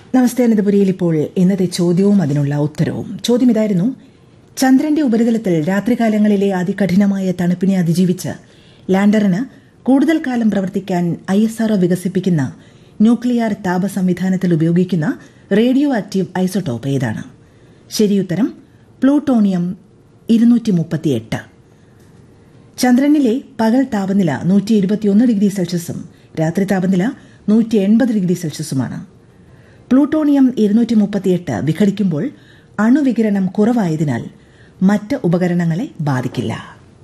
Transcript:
നമസ്തേ അനന്തപുരിയിൽ ഇപ്പോൾ ഇന്നത്തെ ചോദ്യവും അതിനുള്ള ഉത്തരവും ചോദ്യം ഇതായിരുന്നു ചന്ദ്രന്റെ ഉപരിതലത്തിൽ രാത്രികാലങ്ങളിലെ അതികഠിനമായ തണുപ്പിനെ അതിജീവിച്ച് ലാൻഡറിന് കൂടുതൽ കാലം പ്രവർത്തിക്കാൻ ഐ എസ് ആർഒ വികസിപ്പിക്കുന്ന ന്യൂക്ലിയർ താപ സംവിധാനത്തിൽ ഉപയോഗിക്കുന്ന റേഡിയോ ആക്റ്റീവ് ഐസോട്ടോപ്പ് ഏതാണ് ശരിയുത്തരം പ്ലൂട്ടോണിയം ഇരുന്നൂറ്റി മുപ്പത്തിയെട്ട് ചന്ദ്രനിലെ പകൽ താപനില നൂറ്റി ഇരുപത്തിയൊന്ന് ഡിഗ്രി സെൽഷ്യസും രാത്രി താപനില നൂറ്റി എൺപത് ഡിഗ്രി സെൽഷ്യസുമാണ് പ്ലൂട്ടോണിയം ഇരുന്നൂറ്റി മുപ്പത്തിയെട്ട് വിഘടിക്കുമ്പോൾ അണുവികിരണം കുറവായതിനാൽ മറ്റ് ഉപകരണങ്ങളെ ബാധിക്കില്ല